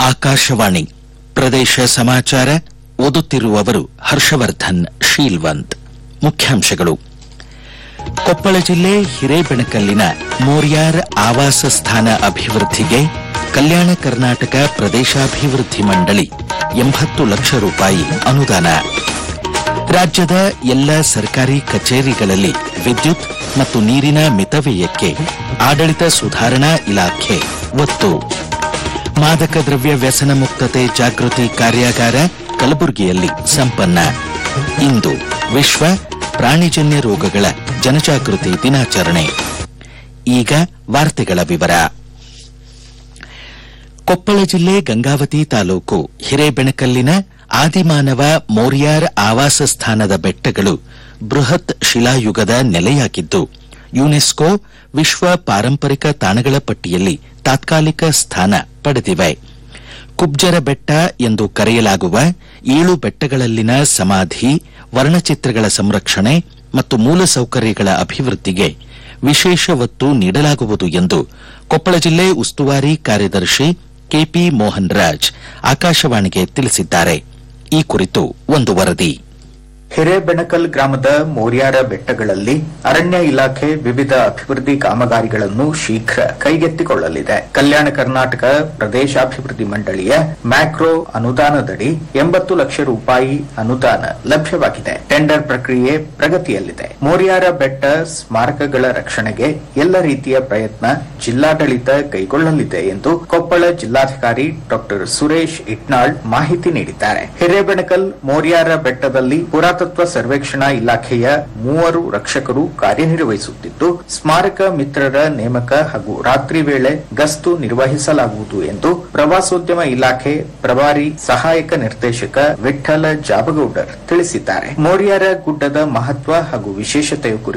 ಆಕಾಶವಾಣಿ ಪ್ರದೇಶ ಸಮಾಚಾರ ಓದುತ್ತಿರುವವರು ಹರ್ಷವರ್ಧನ್ ಶೀಲ್ವಂತ್ ಮುಖ್ಯಾಂಶಗಳು ಕೊಪ್ಪಳ ಜಿಲ್ಲೆ ಹಿರೇಬೆಣಕಲ್ಲಿನ ಮೋರ್ಯಾರ್ ಆವಾಸ ಸ್ಥಾನ ಅಭಿವೃದ್ಧಿಗೆ ಕಲ್ಯಾಣ ಕರ್ನಾಟಕ ಪ್ರದೇಶಾಭಿವೃದ್ಧಿ ಮಂಡಳಿ ಎಂಬತ್ತು ಲಕ್ಷ ರೂಪಾಯಿ ಅನುದಾನ ರಾಜ್ಯದ ಎಲ್ಲ ಸರ್ಕಾರಿ ಕಚೇರಿಗಳಲ್ಲಿ ವಿದ್ಯುತ್ ಮತ್ತು ನೀರಿನ ಮಿತವ್ಯಯಕ್ಕೆ ಆಡಳಿತ ಸುಧಾರಣಾ ಇಲಾಖೆ ಒತ್ತು ಮಾದಕ ದ್ರವ್ಯ ವ್ಯಸನ ಮುಕ್ತತೆ ಜಾಗೃತಿ ಕಾರ್ಯಾಗಾರ ಕಲಬುರಗಿಯಲ್ಲಿ ಸಂಪನ್ನ ಇಂದು ವಿಶ್ವ ಪ್ರಾಣಿಜನ್ಯ ರೋಗಗಳ ಜನಜಾಗೃತಿ ದಿನಾಚರಣೆ ಈಗ ವಾರ್ತೆಗಳ ವಿವರ ಕೊಪ್ಪಳ ಜಿಲ್ಲೆ ಗಂಗಾವತಿ ತಾಲೂಕು ಹಿರೇಬೆಣಕಲ್ಲಿನ ಆದಿಮಾನವ ಮೋರ್ಯಾರ್ ಆವಾಸ ಸ್ಥಾನದ ಬೆಟ್ಟಗಳು ಬೃಹತ್ ಶಿಲಾಯುಗದ ನೆಲೆಯಾಗಿದ್ದು ಯುನೆಸ್ಕೋ ವಿಶ್ವ ಪಾರಂಪರಿಕ ತಾಣಗಳ ಪಟ್ಟಿಯಲ್ಲಿ ತಾತ್ಕಾಲಿಕ ಸ್ಥಾನ ಪಡೆದಿವೆ ಕುಬ್ಜರ ಬೆಟ್ಟ ಎಂದು ಕರೆಯಲಾಗುವ ಏಳು ಬೆಟ್ಟಗಳಲ್ಲಿನ ಸಮಾಧಿ ವರ್ಣಚಿತ್ರಗಳ ಸಂರಕ್ಷಣೆ ಮತ್ತು ಮೂಲಸೌಕರ್ಯಗಳ ಅಭಿವೃದ್ಧಿಗೆ ವಿಶೇಷ ಒತ್ತು ನೀಡಲಾಗುವುದು ಎಂದು ಕೊಪ್ಪಳ ಜಿಲ್ಲೆ ಉಸ್ತುವಾರಿ ಕಾರ್ಯದರ್ಶಿ ಕೆಪಿ ಮೋಹನ್ ರಾಜ್ ಆಕಾಶವಾಣಿಗೆ ತಿಳಿಸಿದ್ದಾರೆ ಈ ಕುರಿತು ಒಂದು ವರದಿ ಹಿರೇಬೆಣಕಲ್ ಗ್ರಾಮದ ಮೋರ್ಯಾರ ಬೆಟ್ಟಗಳಲ್ಲಿ ಅರಣ್ಯ ಇಲಾಖೆ ವಿವಿಧ ಅಭಿವೃದ್ಧಿ ಕಾಮಗಾರಿಗಳನ್ನು ಶೀಘ್ರ ಕೈಗೆತ್ತಿಕೊಳ್ಳಲಿದೆ ಕಲ್ಯಾಣ ಕರ್ನಾಟಕ ಪ್ರದೇಶಾಭಿವೃದ್ಧಿ ಮಂಡಳಿಯ ಮ್ಯಾಕ್ರೋ ಅನುದಾನದಡಿ ಎಂಬತ್ತು ಲಕ್ಷ ರೂಪಾಯಿ ಅನುದಾನ ಲಭ್ಯವಾಗಿದೆ ಟೆಂಡರ್ ಪ್ರಕ್ರಿಯೆ ಪ್ರಗತಿಯಲ್ಲಿದೆ ಮೋರ್ಯಾರ ಬೆಟ್ಟ ಸ್ಮಾರಕಗಳ ರಕ್ಷಣೆಗೆ ಎಲ್ಲ ರೀತಿಯ ಪ್ರಯತ್ನ ಜಿಲ್ಲಾಡಳಿತ ಕೈಗೊಳ್ಳಲಿದೆ ಎಂದು ಕೊಪ್ಪಳ ಜಿಲ್ಲಾಧಿಕಾರಿ ಡಾಕ್ಟರ್ ಸುರೇಶ್ ಇಟ್ನಾಳ್ ಮಾಹಿತಿ ನೀಡಿದ್ದಾರೆ ಹಿರೇಬೆಣಕಲ್ ಮೋರ್ಯಾರ ಬೆಟ್ಟದಲ್ಲಿ ಪುರಾತತ್ವ ಸರ್ವೇಕ್ಷಣಾ ಇಲಾಖೆಯ ಮೂವರು ರಕ್ಷಕರು ಕಾರ್ಯನಿರ್ವಹಿಸುತ್ತಿದ್ದು ಸ್ಮಾರಕ ಮಿತ್ರರ ನೇಮಕ ಹಾಗೂ ರಾತ್ರಿ ವೇಳೆ ಗಸ್ತು ನಿರ್ವಹಿಸಲಾಗುವುದು ಎಂದು ಪ್ರವಾಸೋದ್ಯಮ ಇಲಾಖೆ ಪ್ರಭಾರಿ ಸಹಾಯಕ ನಿರ್ದೇಶಕ ವಿಠ್ಠಲ ಜಾಬಗೌಡರ್ ತಿಳಿಸಿದ್ದಾರೆ ಮೋರ್ಯಾರ ಗುಡ್ಡದ ಮಹತ್ವ ಹಾಗೂ ವಿಶೇಷತೆಯ ಕುರಿತು